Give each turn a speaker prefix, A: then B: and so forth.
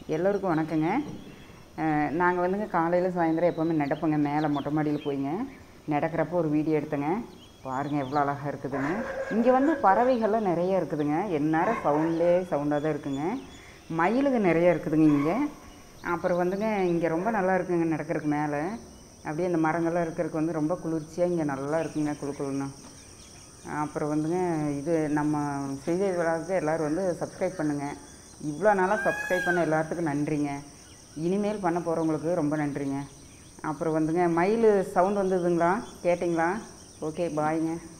A: எல்லோருக்கும் வணக்கங்க நாங்கள் வந்துங்க காலையில் சாயந்தரம் எப்போவுமே நடப்போங்க மேலே மொட்டை மாடியில் போய்ங்க நடக்கிறப்போ ஒரு வீடியோ எடுத்தேங்க பாருங்கள் எவ்வளோ அழகாக இருக்குதுன்னு இங்கே வந்து பறவைகள்லாம் நிறைய இருக்குதுங்க எந்நேரம் சவுண்ட்லே சவுண்டாக தான் இருக்குங்க மயிலுங்க நிறைய இருக்குதுங்க இங்கே அப்புறம் வந்துங்க இங்கே ரொம்ப நல்லா இருக்குங்க நடக்கிறதுக்கு மேலே அப்படியே இந்த மரங்கள்லாம் இருக்கிறதுக்கு வந்து ரொம்ப குளிர்ச்சியாக இங்கே நல்லா இருக்குங்க குளு குளுன்னு அப்புறம் வந்துங்க இது நம்ம செய்தி விழாவுக்கு எல்லோரும் வந்து சப்ஸ்கிரைப் பண்ணுங்கள் இவ்வளோ நாளாக சப்ஸ்கிரைப் பண்ண எல்லாத்துக்கும் நன்றிங்க இனிமேல் பண்ண போகிறவங்களுக்கு ரொம்ப நன்றிங்க அப்புறம் வந்துங்க மயில் சவுண்ட் வந்ததுங்களா கேட்டிங்களா ஓகே பாய்ங்க